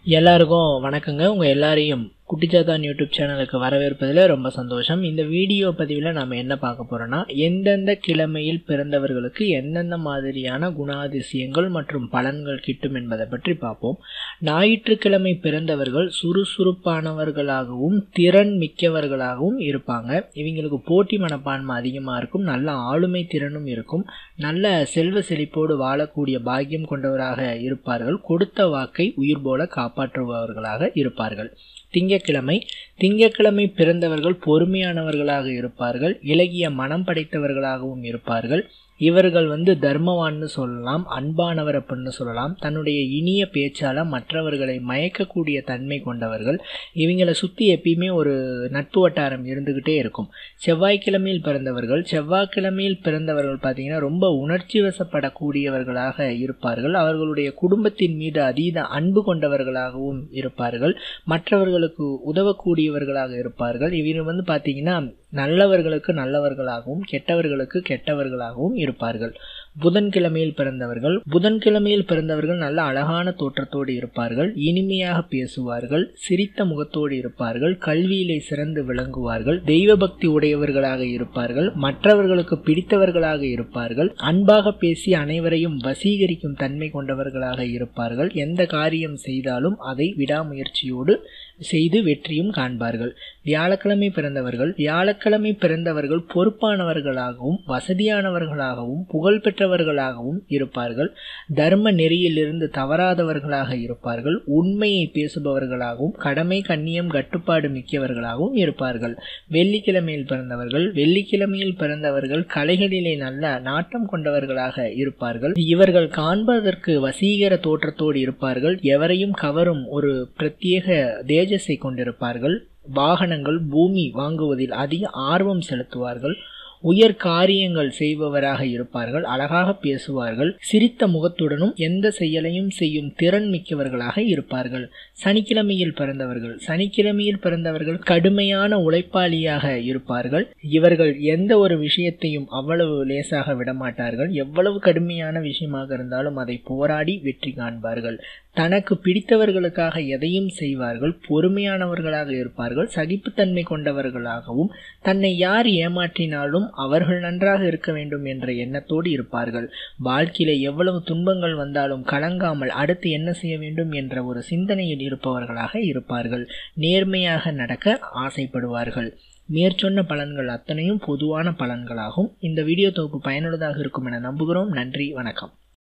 எல்லாருக்கும் வணக்கங்க உங்கள் எல்லாரையும் குட்டிச்சாத்தான் யூடியூப் சேனலுக்கு வரவேற்பதில் ரொம்ப சந்தோஷம் இந்த வீடியோ பதிவில் நாம் என்ன பார்க்க போகிறோன்னா எந்தெந்த கிழமையில் பிறந்தவர்களுக்கு எந்தெந்த மாதிரியான குணாதிசயங்கள் மற்றும் பலன்கள் கிட்டும் என்பதை பற்றி பார்ப்போம் ஞாயிற்றுக்கிழமை பிறந்தவர்கள் சுறுசுறுப்பானவர்களாகவும் திறன் மிக்கவர்களாகவும் இருப்பாங்க இவங்களுக்கு போட்டி மனப்பான்மை அதிகமாக இருக்கும் நல்ல ஆளுமை திறனும் இருக்கும் நல்ல செல்வ செழிப்போடு வாழக்கூடிய பாக்கியம் கொண்டவராக இருப்பார்கள் கொடுத்த வாக்கை உயிர் போல காப்பாற்றுபவர்களாக இருப்பார்கள் திங்கக்கிழமை திங்கக்கிழமை பிறந்தவர்கள் பொறுமையானவர்களாக இருப்பார்கள் இலகிய மனம் படைத்தவர்களாகவும் இருப்பார்கள் இவர்கள் வந்து தர்மவான்னு சொல்லலாம் அன்பானவர் அப்படின்னு சொல்லலாம் தன்னுடைய இனிய பேச்சால் மற்றவர்களை மயக்கக்கூடிய தன்மை கொண்டவர்கள் இவங்களை சுற்றி எப்பயுமே ஒரு நட்பு வட்டாரம் இருந்துக்கிட்டே இருக்கும் செவ்வாய்க்கிழமையில் பிறந்தவர்கள் செவ்வாய்க்கிழமையில் பிறந்தவர்கள் பார்த்திங்கன்னா ரொம்ப உணர்ச்சி வசப்படக்கூடியவர்களாக இருப்பார்கள் அவர்களுடைய குடும்பத்தின் மீது அதீத அன்பு கொண்டவர்களாகவும் இருப்பார்கள் மற்றவர்களுக்கு உதவக்கூடியவர்களாக இருப்பார்கள் இவர் வந்து பார்த்திங்கன்னா நல்லவர்களுக்கு நல்லவர்களாகவும் கெட்டவர்களுக்கு கெட்டவர்களாகவும் இருப்பார்கள் புதன்கிழமையில் பிறந்தவர்கள் புதன்கிழமையில் பிறந்தவர்கள் நல்ல அழகான தோற்றத்தோடு இருப்பார்கள் இனிமையாக பேசுவார்கள் சிரித்த முகத்தோடு இருப்பார்கள் கல்வியிலே சிறந்து விளங்குவார்கள் தெய்வ பக்தி உடையவர்களாக இருப்பார்கள் மற்றவர்களுக்கு பிடித்தவர்களாக இருப்பார்கள் அன்பாக பேசி அனைவரையும் வசீகரிக்கும் தன்மை கொண்டவர்களாக இருப்பார்கள் எந்த காரியம் செய்தாலும் அதை விடாமுயற்சியோடு செய்து வெற்றியும் காண்பார்கள் வியாழக்கிழமை பிறந்தவர்கள் வியாழக்கிழமை பிறந்தவர்கள் பொறுப்பானவர்களாகவும் வசதியானவர்களாகவும் புகழ்பெற்றவர்களாகவும் இருப்பார்கள் தர்ம நெறியிலிருந்து தவறாதவர்களாக இருப்பார்கள் உண்மையை பேசுபவர்களாகவும் கடமை கண்ணியம் கட்டுப்பாடு மிக்கவர்களாகவும் இருப்பார்கள் வெள்ளிக்கிழமையில் பிறந்தவர்கள் வெள்ளிக்கிழமையில் பிறந்தவர்கள் கலைகளிலே நல்ல நாட்டம் கொண்டவர்களாக இருப்பார்கள் இவர்கள் காண்பதற்கு வசீகர தோற்றத்தோடு இருப்பார்கள் எவரையும் கவரும் ஒரு பிரத்யேக தேஜஸை கொண்டிருப்பார்கள் வாகனங்கள் பூமி வாங்குவதில் அதிக ஆர்வம் செலுத்துவார்கள் உயர் காரியங்கள் செய்பவராக இருப்பார்கள் அழகாக பேசுவார்கள் சிரித்த முகத்துடனும் எந்த செயலையும் செய்யும் திறன் மிக்கவர்களாக இருப்பார்கள் சனிக்கிழமையில் பிறந்தவர்கள் சனிக்கிழமையில் பிறந்தவர்கள் கடுமையான உழைப்பாளியாக இருப்பார்கள் இவர்கள் எந்த ஒரு விஷயத்தையும் அவ்வளவு லேசாக விடமாட்டார்கள் எவ்வளவு கடுமையான விஷயமாக இருந்தாலும் அதை போராடி வெற்றி காண்பார்கள் தனக்கு பிடித்தவர்களுக்காக எதையும் செய்வார்கள் பொறுமையானவர்களாக இருப்பார்கள் சகிப்புத்தன்மை கொண்டவர்களாகவும் தன்னை யார் ஏமாற்றினாலும் அவர்கள் நன்றாக இருக்க வேண்டும் என்ற எண்ணத்தோடு இருப்பார்கள் வாழ்க்கையில எவ்வளவு துன்பங்கள் வந்தாலும் கலங்காமல் அடுத்து என்ன செய்ய வேண்டும் என்ற ஒரு சிந்தனையில் இருப்பவர்களாக இருப்பார்கள் நேர்மையாக நடக்க ஆசைப்படுவார்கள் மேற்சொன்ன பலன்கள் அத்தனையும் பொதுவான பலன்களாகும் இந்த வீடியோ தொகுப்பு பயனுள்ளதாக இருக்கும் என நம்புகிறோம் நன்றி வணக்கம்